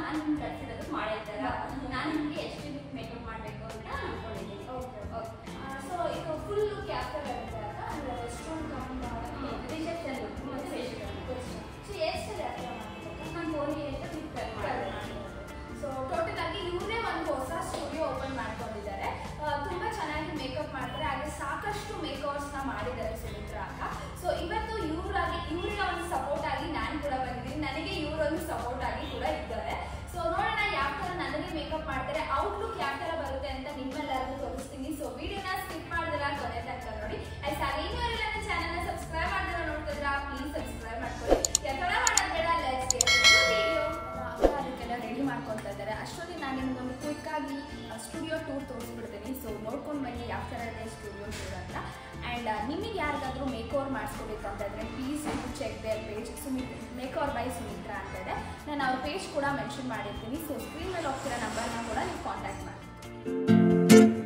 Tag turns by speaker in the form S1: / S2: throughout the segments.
S1: ನಾನು ಕಲ್ಸಿರೋದು ಮಾಡಲ್ ಥರ ನಾನು ನಿಮಗೆ ಎಷ್ಟು ಮೇಕಪ್ ಮಾಡಬೇಕು ಅಂತ ಅನ್ಕೊಂಡಿದ್ದೀನಿ
S2: ಸೊ ಈಗ ಫುಲ್ ಲುಕ್ ಯಾವ ಥರ ಇರುತ್ತೆ ಅಕ್ಕ ಅಂದರೆ ವೆಸ್ಟರ್ನ್ ಕಮ್
S1: ರಿಸೆಪ್ಷನ್ ಮತ್ತೆ
S2: ಸೊ ಎಷ್ಟು ಯಾವ ಥರ ಮಾಡ್ಬೇಕು
S1: ನಾನು ಫೋನ್ಗೆ ಅಂತ ಫ್ಲಿಪ್ಕಾರ್ಟ್ ಮಾಡಿ
S2: ಸೊ ಟೋಟಲ್ ಆಗಿ ಇವರೇ ಒಂದು ಹೊಸ ಸ್ಟುಡಿಯೋ ಓಪನ್ ಮಾಡ್ಕೊಂಡಿದ್ದಾರೆ ಆ, ತುಂಬಾ ಚೆನ್ನಾಗಿ ಮೇಕಪ್ ಮಾಡ್ತಾರೆ ಹಾಗೆ ಸಾಕಷ್ಟು ಮೇಕರ್ಸ್ನ ಮಾಡಿದ್ದಾರೆ ಸುಮಿತ್ರ ಅಕ್ಕ ಸೊ ಇವತ್ತು ಇವರಾಗಿ ಇವರಿಗೆ ಒಂದು ಸಪೋರ್ಟ್ ಆಗಿ ನಾನು ಕೂಡ ಬಂದಿದ್ದೀನಿ ನನಗೆ ಇವರೊಂದು ಸಪೋರ್ಟ್ ಆಗಿ ಕೂಡ ಇದ್ದಾರೆ ಸೊ ನೋಡೋಣ ಯಾವ ಥರ ನನಗೆ ಮೇಕಪ್ ಮಾಡ್ತಾರೆ ಔಟ್ಲುಕ್ ಯಾವ ಥರ ಬರುತ್ತೆ ಅಂತ ನಿಮ್ಮೆಲ್ಲರಿಗೂ ತೋರಿಸ್ತೀನಿ ಸೊ ವಿಡಿಯೋನ ಸ್ಕಿಪ್ ಮಾಡಿದ್ರೆ ಕೊನೆ ತನಕ ನೋಡಿ ಆಯ್ತು ಹಾಗೆ ಇನ್ನೂ ಯಾರೆಲ್ಲ ನನ್ನ ಚಾನಲ್ನ ಸಬ್ಸ್ಕ್ರೈಬ್ ಮಾಡಿದ್ರೆ ನೋಡ್ತಿದ್ರ ಪ್ಲೀಸ್ ಸಬ್ಸ್ಕ್ರೈಬ್ ಮಾಡ್ಕೊಳ್ಳಿ ಯಾಕಂದ್ರೆ ಮಾಡೋದು ಬೇಡ ಲೆಟ್ಸ್ ಗೆಟ್ ವಿಡಿಯೋ ಅದಕ್ಕೆಲ್ಲ ರೆಡಿ ಮಾಡ್ಕೊತಾ ಇದ್ದಾರೆ ಅಷ್ಟೊತ್ತಿಗೆ ನಾನು ನಿಮ್ಗೊಂದು ಕ್ವಿಕ್ ಆಗಿ ಸ್ಟುಡಿಯೋ ಟೂರ್ ತೋರಿಸ್ಬಿಡ್ತೀನಿ ಸೊ ನೋಡ್ಕೊಂಡು ಬನ್ನಿ ಯಾವ ಥರ ಇದೆ ಸ್ಟುಡಿಯೋ ಟೂರ್ ಅಂತ ಆ್ಯಂಡ್ ನಿಮಗೆ ಯಾರಿಗಾದ್ರೂ ಮೇಕ್ ಓವರ್ ಮಾಡಿಸ್ಕೋಬೇಕಂತಂದರೆ please you check their page Sumit makeover by Sumitra ಅಂತ ಇದೆ ನಾನು ಅವ್ರ ಪೇಜ್ ಕೂಡ ಮೆನ್ಷನ್ ಮಾಡಿರ್ತೀನಿ ಸೊ ಸ್ಕ್ರೀನ್ ಮೇಲೆ ಹೋಗ್ತಿರೋ ನಂಬರ್ನ ಕೂಡ ನೀವು ಕಾಂಟ್ಯಾಕ್ಟ್ ಮಾಡಿ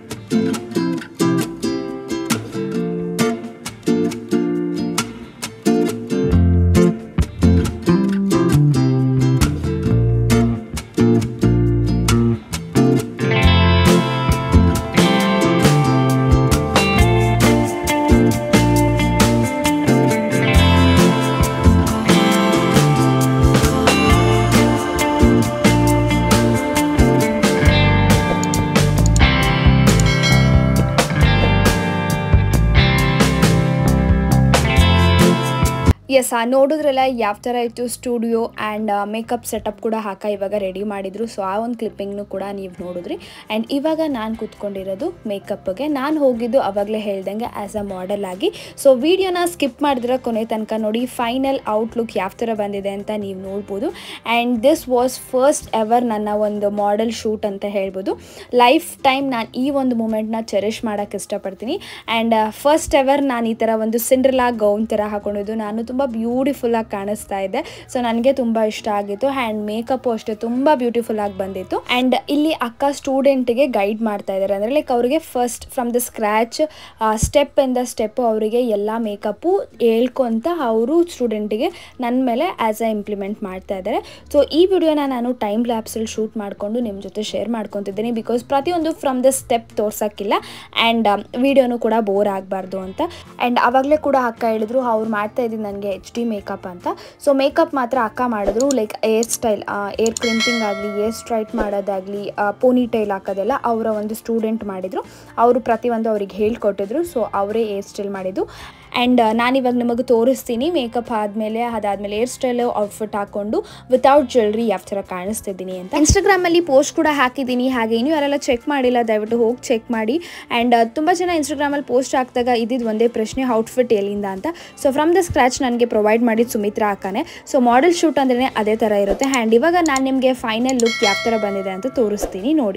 S3: ಎಸ್ ಆ ನೋಡಿದ್ರಲ್ಲ ಯಾವ ಥರ ಇತ್ತು ಸ್ಟುಡಿಯೋ ಆ್ಯಂಡ್ ಮೇಕಪ್ ಸೆಟಪ್ ಕೂಡ ಹಾಕ ಇವಾಗ ರೆಡಿ ಮಾಡಿದರು ಸೊ ಆ ಒಂದು ಕ್ಲಿಪ್ಪಿಂಗ್ನು ಕೂಡ ನೀವು ನೋಡಿದ್ರಿ ಆ್ಯಂಡ್ ಇವಾಗ ನಾನು ಕೂತ್ಕೊಂಡಿರೋದು ಮೇಕಪ್ಗೆ ನಾನು ಹೋಗಿದ್ದು ಅವಾಗಲೇ ಹೇಳ್ದಂಗೆ ಆ್ಯಸ್ ಅ ಮಾಡೆಲ್ ಆಗಿ ಸೊ ವಿಡಿಯೋನ ಸ್ಕಿಪ್ ಮಾಡಿದ್ರೆ ಕೊನೆ ತನಕ ನೋಡಿ ಫೈನಲ್ ಔಟ್ಲುಕ್ ಯಾವ ಥರ ಬಂದಿದೆ ಅಂತ ನೀವು ನೋಡ್ಬೋದು and this was first ever ನನ್ನ ಒಂದು ಮಾಡೆಲ್ ಶೂಟ್ ಅಂತ ಹೇಳ್ಬೋದು ಲೈಫ್ ಟೈಮ್ ನಾನು ಈ ಒಂದು ಮೂಮೆಂಟ್ನ ಚೆರಿಷ್ ಮಾಡೋಕ್ಕೆ ಇಷ್ಟಪಡ್ತೀನಿ ಆ್ಯಂಡ್ ಫಸ್ಟ್ ಎವರ್ ನಾನು ಈ ಥರ ಒಂದು ಸಿಂಡ್ರಲಾ ಗೌನ್ ಥರ ಹಾಕೊಂಡಿದ್ದು ನಾನು ತುಂಬ ಬ್ಯೂಟಿಫುಲ್ಲಾಗಿ ಕಾಣಿಸ್ತಾ ಇದ್ದೆ ಸೊ ನನಗೆ ತುಂಬ ಇಷ್ಟ ಆಗಿತ್ತು ಆ್ಯಂಡ್ ಮೇಕಪ್ಪು ಅಷ್ಟೇ ತುಂಬ ಬ್ಯೂಟಿಫುಲ್ಲಾಗಿ ಬಂದಿತ್ತು ಆ್ಯಂಡ್ ಇಲ್ಲಿ ಅಕ್ಕ ಸ್ಟೂಡೆಂಟಿಗೆ ಗೈಡ್ ಮಾಡ್ತಾ ಇದ್ದಾರೆ ಅಂದರೆ ಲೈಕ್ ಅವರಿಗೆ first from the scratch step ಇಂದ ಸ್ಟೆಪ್ಪು ಅವರಿಗೆ ಎಲ್ಲ ಮೇಕಪ್ಪು ಹೇಳ್ಕೊಂತ ಅವರು ಸ್ಟೂಡೆಂಟಿಗೆ ನನ್ನ ಮೇಲೆ ಆ್ಯಸ್ ಅ ಇಂಪ್ಲಿಮೆಂಟ್ ಮಾಡ್ತಾ ಇದ್ದಾರೆ ಸೊ ಈ ವಿಡಿಯೋನ ನಾನು ಟೈಮ್ ಲ್ಯಾಪ್ಸಲ್ಲಿ ಶೂಟ್ ಮಾಡಿಕೊಂಡು ನಿಮ್ಮ ಜೊತೆ ಶೇರ್ ಮಾಡ್ಕೊತಿದ್ದೀನಿ ಬಿಕಾಸ್ ಪ್ರತಿಯೊಂದು ಫ್ರಮ್ ದ ಸ್ಟೆಪ್ ತೋರ್ಸೋಕ್ಕಿಲ್ಲ ಆ್ಯಂಡ್ ವಿಡಿಯೋನು ಕೂಡ ಬೋರ್ ಆಗಬಾರ್ದು ಅಂತ ಆ್ಯಂಡ್ ಆವಾಗಲೇ ಕೂಡ ಅಕ್ಕ ಹೇಳಿದ್ರು ಅವ್ರು ಮಾಡ್ತಾ ಇದ್ದೀನಿ ನನಗೆ ಎಚ್ ಡಿ ಮೇಕಪ್ ಅಂತ ಸೊ ಮೇಕಪ್ ಮಾತ್ರ ಅಕ್ಕ ಮಾಡಿದ್ರು like hair style hair crimping ಆಗಲಿ ಏರ್ ಸ್ಟ್ರೈಟ್ ಮಾಡೋದಾಗಲಿ ಪೋನಿ ಟೈಲ್ ಹಾಕೋದೆಲ್ಲ ಅವರ ಒಂದು ಸ್ಟೂಡೆಂಟ್ ಮಾಡಿದರು ಅವರು ಪ್ರತಿಯೊಂದು ಅವ್ರಿಗೆ ಹೇಳ್ಕೊಟ್ಟಿದ್ರು ಸೊ ಅವರೇ ಏರ್ ಸ್ಟೈಲ್ ಮಾಡಿದ್ದು ಆ್ಯಂಡ್ ನಾನಿವಾಗ ನಿಮಗೆ ತೋರಿಸ್ತೀನಿ ಮೇಕಪ್ ಆದಮೇಲೆ ಅದಾದಮೇಲೆ ಏರ್ ಸ್ಟೈಲು ಔಟ್ಫಿಟ್ ಹಾಕ್ಕೊಂಡು ವಿತೌಟ್ ಜ್ಯುವೆಲ್ರಿ ಯಾವ ಥರ ಕಾಣಿಸ್ತಿದ್ದೀನಿ ಅಂತ ಇನ್ಸ್ಟಾಗ್ರಾಮಲ್ಲಿ ಪೋಸ್ಟ್ ಕೂಡ ಹಾಕಿದ್ದೀನಿ ಹಾಗೆ ಇನ್ನೂ ಯಾರೆಲ್ಲ ಚೆಕ್ ಮಾಡಿಲ್ಲ ದಯವಿಟ್ಟು ಹೋಗಿ ಚೆಕ್ ಮಾಡಿ ಆ್ಯಂಡ್ ತುಂಬ ಜನ ಇನ್ಸ್ಟಾಗ್ರಾಮಲ್ಲಿ ಪೋಸ್ಟ್ ಹಾಕಿದಾಗ ಇದ್ದಿದ್ದು ಒಂದೇ ಪ್ರಶ್ನೆ ಔಟ್ಫಿಟ್ ಎಲ್ಲಿಂದ ಅಂತ ಸೊ ಫ್ರಮ್ ದ ಸ್ಕ್ರ್ಯಾಚ್ ನನಗೆ ಪ್ರೊವೈಡ್ ಮಾಡಿದ್ದು ಸುಮಿತ್ರಾ ಅಕ್ಕನೇ ಸೊ ಮಾಡೆಲ್ ಶೂಟ್ ಅಂದ್ರೆ ಅದೇ ಥರ ಇರುತ್ತೆ ಆ್ಯಂಡ್ ಇವಾಗ ನಾನು ನಿಮಗೆ ಫೈನಲ್ ಲುಕ್ ಯಾವ ಥರ ಬಂದಿದೆ ಅಂತ ತೋರಿಸ್ತೀನಿ ನೋಡಿ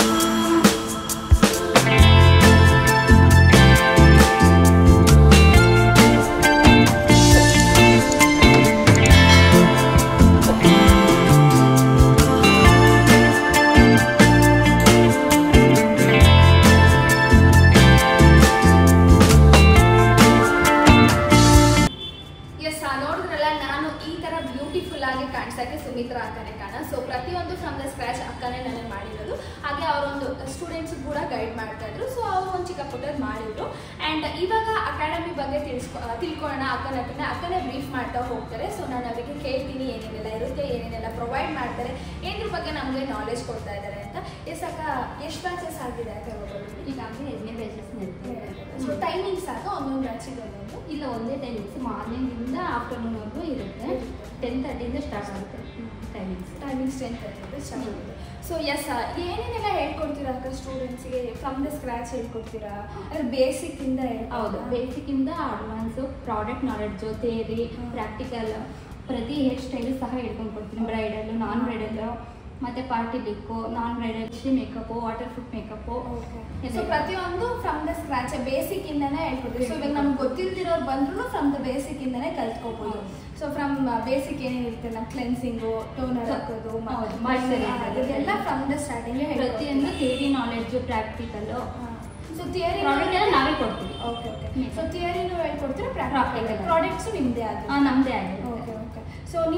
S2: ಎಸ್ ನೋಡಿದ್ರಲ್ಲ ನಾನು ಈ ತರ ಬ್ಯೂಟಿಫುಲ್ ಆಗಿ ಕಾಣಿಸಕ್ಕೆ ಸುಮಿತ್ರಾ ಅಕ್ಕನೇ ಕಾಣ ಸೊ ಪ್ರತಿಯೊಂದು ಫ್ರಮ್ ದ ಸ್ಕ್ರಾಚ್ ಅಕ್ಕನೇ ನನಗೆ ಮಾಡಿರೋದು ಹಾಗೆ ಅವರೊಂದು ಸ್ಟೂಡೆಂಟ್ಸ್ ಕೂಡ ಗೈಡ್ ಮಾಡ್ತಾ ಇದ್ರು ಸೊ ಅವರು ಒಂದು ಚಿಕ್ಕ ಪುಟ್ಟದ್ ಮಾಡಿದ್ರು ಅಂಡ್ ಇವಾಗ ಅಕಾಡೆಮಿ ಬಗ್ಗೆ ತಿಳಿಸ್ಕೊ ಆ, ತಿಳ್ಕೊಳ್ಳೋಣ ಅಕ್ಕನ ಹತ್ರನೇ ಅಕ್ಕನೇ ಬ್ರೀಫ್ ಮಾಡ್ತಾ ಹೋಗ್ತಾರೆ ಸೊ ನಾನು ಅವರಿಗೆ ಕೇಳ್ತೀನಿ ಏನೇನೆಲ್ಲ ಇರುತ್ತೆ ಏನೇನೆಲ್ಲ ಪ್ರೊವೈಡ್ ಮಾಡ್ತಾರೆ ಏದ್ರ ಬಗ್ಗೆ ನಮಗೆ ನಾಲೆಜ್ ಕೊಡ್ತಾ ಇದ್ದಾರೆ ಅಂತ ಎಸ್ ಅಕ್ಕ ಎಷ್ಟು ಬ್ಯಾಚಸ್ ಆಗಿದೆ ಅಕ್ಕ
S1: ಈಗಾಗಲೇ ಎರಡನೇ ಬ್ಯಾಚಸ್ ನಡೀತಾ
S2: ಸೊ ಟೈಮಿಂಗ್ಸ್ ಆಗ ಒಂದೊಂದು ಬ್ಯಾಚಿಗೆ ಒಂದೊಂದು
S1: ಇಲ್ಲ ಒಂದೇ ಟೈಮಿಂಗ್ಸ್ ಮಾರ್ನಿಂಗಿಂದ ಆಫ್ಟರ್ನೂನ್ವರೆಗೂ ಇರುತ್ತೆ ಟೆನ್ ತರ್ಟಿಯಿಂದ ಸ್ಟಾರ್ಟ್ ಆಗುತ್ತೆ ಟೈಮಿಂಗ್ಸ್
S2: ಟೈಮಿಂಗ್ಸ್ ಟೆನ್ ತರ್ಟಿ ಚೆನ್ನಾಗಿದೆ ಸೊ ಎಸ್ ಏನೇನೆಲ್ಲ ಹೇಳ್ಕೊಡ್ತೀರಾ ಅಕ್ಕ ಸ್ಟೂಡೆಂಟ್ಸಿಗೆ ಫ್ರಮ್ ದ ಸ್ಕ್ರ್ಯಾಚ್ ಹೇಳ್ಕೊಡ್ತೀರಾ ಅಂದ್ರೆ ಬೇಸಿಕ್ ಇಂದ
S1: ಹೌದು ಬೇಸಿಕ್ಕಿಂದ advance product knowledge theory practical ಪ್ರತಿ ಹೇರ್ ಸ್ಟೈಲು ಸಹ ಹೇಳ್ಕೊಂಡು ಕೊಡ್ತೀನಿ ಬ್ರೈಡಲ್ಲು ನಾನ್ ಬ್ರೈಡಲ್ಲು ಮತ್ತು party look non bridal makeup waterproof makeup
S2: so ಪ್ರತಿಯೊಂದು ಫ್ರಮ್ ದ ಸ್ಕ್ರಾಚ್ ಬೇಸಿಕ್ ಇಂದಾನೆ ಹೇಳ್ಕೊಡ್ತೀವಿ ಸೊ ಇವಾಗ ನಮ್ಗೆ ಗೊತ್ತಿಲ್ದಿರೋರು ಬಂದ್ರು ಫ್ರಮ್ ದ ಬೇಸಿಕ್ ಇಂದಾನೆ ಕಲ್ತ್ಕೋಬಹುದು ಸೊ ಫ್ರಮ್ ಬೇಸಿಕ್ ಏನೇನಿರುತ್ತೆ ನಮ್ಮ ಕ್ಲೆನ್ಸಿಂಗು ಟೋನರ್ ಹಾಕೋದು
S1: ಹೌದು, moisturizer.
S2: ಅದೆಲ್ಲ ಫ್ರಮ್ ದ ಸ್ಟಾರ್ಟಿಂಗ್
S1: ಪ್ರತಿಯೊಂದು theory knowledge practical
S2: so theory
S1: product ಎಲ್ಲ ನಾವೇ ಕೊಡ್ತೀವಿ
S2: ಓಕೆ ಓಕೆ ಸೊ ಥಿಯರಿನೂ ಹೇಳ್ಕೊಡ್ತೀರಾ
S1: Practical.
S2: ಪ್ರಾಡಕ್ಟ್ಸ್ ನಿಮ್ಮದೇ ಆಗುತ್ತೆ
S1: ಹಾಂ ನಮ್ಮದೇ ಆಗಿರುತ್ತೆ
S2: ಓಕೆ ಓಕೆ ಸೊ ನಿಮಗೆ ಯಾರಿಗಾದ್ರೂ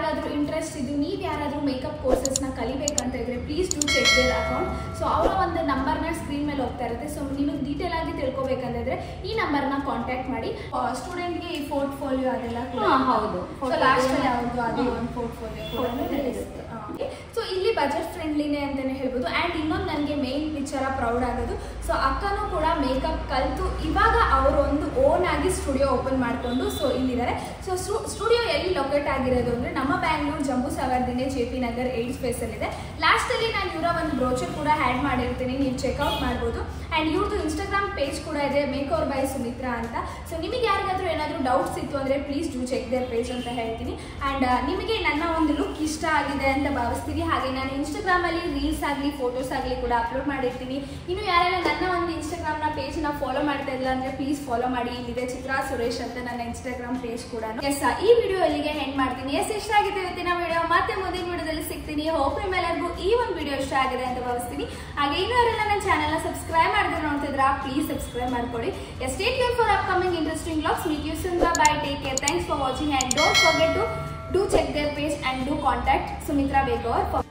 S2: ಯಾರಿಗಾದ್ರೂ ಇಂಟ್ರೆಸ್ಟ್ ಇದ್ದು ನೀವು ಯಾರಾದರೂ ಮೇಕಪ್ ಕೋರ್ಸಸ್ನ ಕಲಿಬೇಕಂತ ಇದ್ರೆ please do check their account so ಅವರ ಒಂದು ನಂಬರ್ನ ಸ್ಕ್ರೀನ್ ಮೇಲೆ ಹೋಗ್ತಾ ಇರುತ್ತೆ ಸೊ ನಿಮಗೆ ಡೀಟೇಲ್ ಆಗಿ ತಿಳ್ಕೊಬೇಕಂತಿದ್ರೆ ಈ ನಂಬರ್ನ ಕಾಂಟ್ಯಾಕ್ಟ್ ಮಾಡಿ ಸ್ಟೂಡೆಂಟ್ಗೆ ಈ ಪೋರ್ಟ್ಫೋಲಿಯೋ ಅದೆಲ್ಲ ಕೂಡ
S1: ಹಾ, ಹೌದು.
S2: ಸೊ ಲಾಸ್ಟ್ ಅಲ್ಲಿ ಯಾವ್ದು ಅದೇ
S1: ಹಾ.
S2: ಒಂದು ಪೋರ್ಟ್ಫೋಲಿಯೋ ಕೂಡ
S1: Portfolio
S2: ಇರುತ್ತೆ ಸೊ ಇಲ್ಲಿ ಬಜೆಟ್ ಫ್ರೆಂಡ್ಲಿನೇ ಅಂತಲೇ ಹೇಳ್ಬೋದು ಆ್ಯಂಡ್ ಇನ್ನೊಂದು ನನಗೆ ಮೇನ್ ವಿಚಾರ ಪ್ರೌಡ್ ಆಗೋದು ಸೊ ಅಕ್ಕನೂ ಕೂಡ ಮೇಕಪ್ ಕಲಿತು ಇವಾಗ ಅವರು ಒಂದು ಓನ್ ಆಗಿ ಸ್ಟುಡಿಯೋ ಓಪನ್ ಮಾಡಿಕೊಂಡು ಸೊ ಇಲ್ಲಿದ್ದಾರೆ ಸೊ ಸ್ಟುಡಿಯೋ ಎಲ್ಲಿ ಲೊಕೇಟ್ ಆಗಿರೋದು ಅಂದರೆ ನಮ್ಮ ಬ್ಯಾಂಗ್ಳೂರು ಜಂಬೂ ಸಾಗರದಿಂದ ಜೆ ಪಿ ನಗರ್ ಏಟ್ ಸ್ಪೇಸಲ್ಲಿದೆ ಲಾಸ್ಟಲ್ಲಿ ನಾನು ಇವರ ಒಂದು ಬ್ರೋಚರ್ ಕೂಡ ಆ್ಯಡ್ ಮಾಡಿರ್ತೀನಿ ನೀವು ಚೆಕ್ಔಟ್ ಮಾಡ್ಬೋದು ಆ್ಯಂಡ್ ಇವ್ರದ್ದು ಇನ್ಸ್ಟಾಗ್ರಾಮ್ ಪೇಜ್ ಕೂಡ ಇದೆ ಮೇಕ್ ಓವರ್ ಬೈ ಸುಮಿತ್ರಾ ಅಂತ ಸೊ ನಿಮಗೆ ಯಾರಿಗಾದ್ರೂ ಏನಾದರೂ ಡೌಟ್ಸ್ ಇತ್ತು ಅಂದರೆ please do check their page ಅಂತ ಹೇಳ್ತೀನಿ ಆ್ಯಂಡ್ ನಿಮಗೆ ನನ್ನ ಒಂದು ಲುಕ್ ಇಷ್ಟ ಆಗಿದೆ ಅಂತ ಭಾವಿಸ್ತೀವಿ ಹಾಗೆ ನಾನು ಇನ್ಸ್ಟಾಗ್ರಾಮಲ್ಲಿ ರೀಲ್ಸ್ ಆಗಲಿ ಫೋಟೋಸ್ ಆಗಲಿ ಕೂಡ ಅಪ್ಲೋಡ್ ಮಾಡಿರ್ತೀನಿ ಇನ್ನು ಯಾರೆಲ್ಲ ನನ್ನ ಒಂದು ಇನ್ಸ್ಟಾಗ್ರಾಮ್ನ ಪೇಜ್ನ ಫಾಲೋ ಮಾಡ್ತಾ ಇಲ್ಲ ಅಂದರೆ ಪ್ಲೀಸ್ ಫಾಲೋ ಮಾಡಿ ಇಲ್ಲಿದೆ ಚಿತ್ರಾ ಸುರೇಶ್ ಅಂತ ನನ್ನ ಇನ್ಸ್ಟಾಗ್ರಾಮ್ ಪೇಜ್ ಕೂಡ ಎಸ್ ಈ ವಿಡಿಯೋ ಇಲ್ಲಿಗೆ ಹೆಂಡ್ ಮಾಡ್ತೀನಿ ಎಸ್ ಇಷ್ಟ ಆಗಿದೆ ಇವತ್ತಿನ ವಿಡಿಯೋ ಮತ್ತೆ ಮುಂದಿನ ವಿಡಿಯೋದಲ್ಲಿ ಸಿಗ್ತೀನಿ ಹೋಪ್ ನಿಮ್ಮೆಲ್ಲರಿಗೂ ಈ ಒಂದು ವಿಡಿಯೋ ಇಷ್ಟ ಆಗಿದೆ ಅಂತ ಭಾವಿಸ್ತೀನಿ ಹಾಗೆ ಇನ್ನೂ ಯಾರೆಲ್ಲ ನನ್ನ ಚಾನಲ್ನ ಸಬ್ಸ್ಕ್ರೈಬ್ ಮಾಡಿದ್ರೆ ನೋಡ್ತಿದ್ರ ಪ್ಲೀಸ್ ಸಬ್ಸ್ಕ್ರೈಬ್ ಮಾಡ್ಕೊಳ್ಳಿ stay tune for upcoming interesting blogs meet you soon bye take care thanks for watching and don't forget to do check their page and do contact Sumitra Begor for